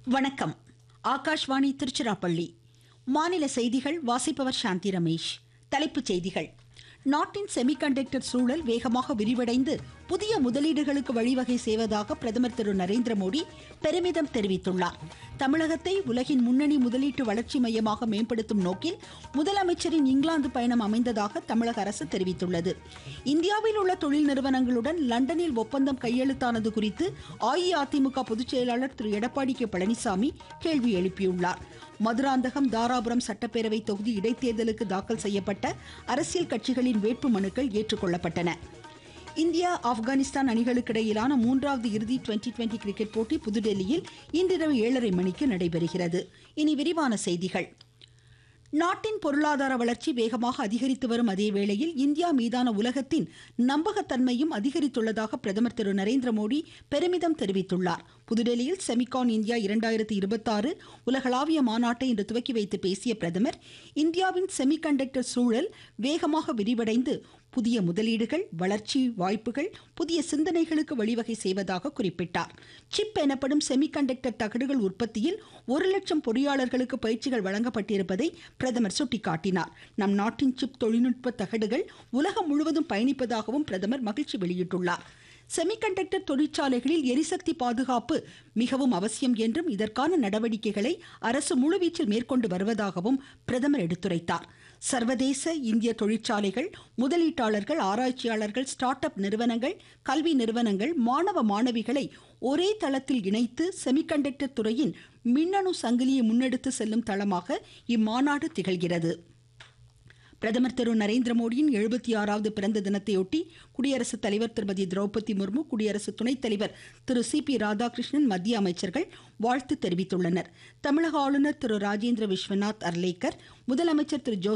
வணக்கம் ஆகாஷ்வாணி திருச்சிராப்பள்ளி மாநில செய்திகள் வாசிப்பவர் சாந்தி ரமேஷ் தலைப்புச் செய்திகள் நாட்டின் செமிகண்டக்டர் சூழல் வேகமாக விரிவடைந்து புதிய முதலீடுகளுக்கு வழிவகை செய்வதாக பிரதமர் திரு நரேந்திர மோடி பெருமிதம் தெரிவித்துள்ளார் தமிழகத்தை உலகின் முன்னணி முதலீட்டு வளர்ச்சி மையமாக மேம்படுத்தும் நோக்கில் முதலமைச்சரின் இங்கிலாந்து பயணம் அமைந்ததாக தமிழக அரசு தெரிவித்துள்ளது இந்தியாவில் உள்ள தொழில் நிறுவனங்களுடன் லண்டனில் ஒப்பந்தம் கையெழுத்தானது குறித்து அஇஅதிமுக பொதுச் செயலாளர் திரு எடப்பாடி கே பழனிசாமி கேள்வி எழுப்பியுள்ளார் மதுராந்தகம் தாராபுரம் சட்டப்பேரவை தொகுதி இடைத்தேர்தலுக்கு தாக்கல் செய்யப்பட்ட அரசியல் கட்சிகளின் வேட்பு மனுக்கள் ஏற்றுக்கொள்ளப்பட்டன இந்தியா ஆப்கானிஸ்தான் அணிகளுக்கு இடையிலான மூன்றாவது இறுதி டுவெண்டி டுவெண்டி கிரிக்கெட் போட்டி புதுடெல்லியில் இன்றிரவு ஏழரை மணிக்கு நடைபெறுகிறது இனி விரிவான செய்திகள் நாட்டின் பொருளாதார வளர்ச்சி வேகமாக அதிகரித்து வரும் அதே வேளையில் இந்தியா மீதான உலகத்தின் நம்பகத்தன்மையும் அதிகரித்துள்ளதாக பிரதமர் திரு நரேந்திர மோடி பெருமிதம் தெரிவித்துள்ளார் புதுடெல்லியில் செமிகான் இந்தியா இரண்டாயிரத்தி இருபத்தாறு உலகளாவிய மாநாட்டை இன்று துவக்கி வைத்து பேசிய பிரதமர் இந்தியாவின் செமிகண்டக்டர் சூழல் வேகமாக விரிவடைந்து புதிய முதலீடுகள் வளர்ச்சி வாய்ப்புகள் புதிய சிந்தனைகளுக்கு வழிவகை செய்வதாக குறிப்பிட்டார் சிப் எனப்படும் செமிகண்டக்டர் தகடுகள் உற்பத்தியில் ஒரு லட்சம் பொறியாளர்களுக்கு பயிற்சிகள் வழங்கப்பட்டிருப்பதை பிரதமர் சுட்டிக்காட்டினார் நம் நாட்டின் சிப் தொழில்நுட்ப தகடுகள் உலகம் முழுவதும் பயணிப்பதாகவும் பிரதமர் மகிழ்ச்சி வெளியிட்டுள்ளார் செமிகண்டக்டர் தொழிற்சாலைகளில் எரிசக்தி பாதுகாப்பு மிகவும் அவசியம் என்றும் இதற்கான நடவடிக்கைகளை அரசு முழுவீச்சில் மேற்கொண்டு வருவதாகவும் பிரதமர் எடுத்துரைத்தார் சர்வதேச இந்திய தொழிற்சாலைகள் முதலீட்டாளர்கள் ஆராய்ச்சியாளர்கள் ஸ்டார்ட் அப் நிறுவனங்கள் கல்வி நிறுவனங்கள் மாணவ மாணவிகளை ஒரே தளத்தில் இணைத்து செமிகண்டக்டர் துறையின் மின்னணு சங்கிலியை முன்னெடுத்து செல்லும் தளமாக இம்மாநாடு திகழ்கிறது பிரதமர் திரு நரேந்திர மோடியின் எழுபத்தி ஆறாவது பிறந்த தினத்தையொட்டி குடியரசுத் தலைவர் திருமதி திரௌபதி முர்மு குடியரசு துணைத் தலைவர் திரு சி பி ராதாகிருஷ்ணன் மத்திய அமைச்சர்கள் வாழ்த்து தெரிவித்துள்ளனர் தமிழக ஆளுநர் திரு ராஜேந்திர விஸ்வநாத் அர்லேக்கர் முதலமைச்சர் திரு ஜோ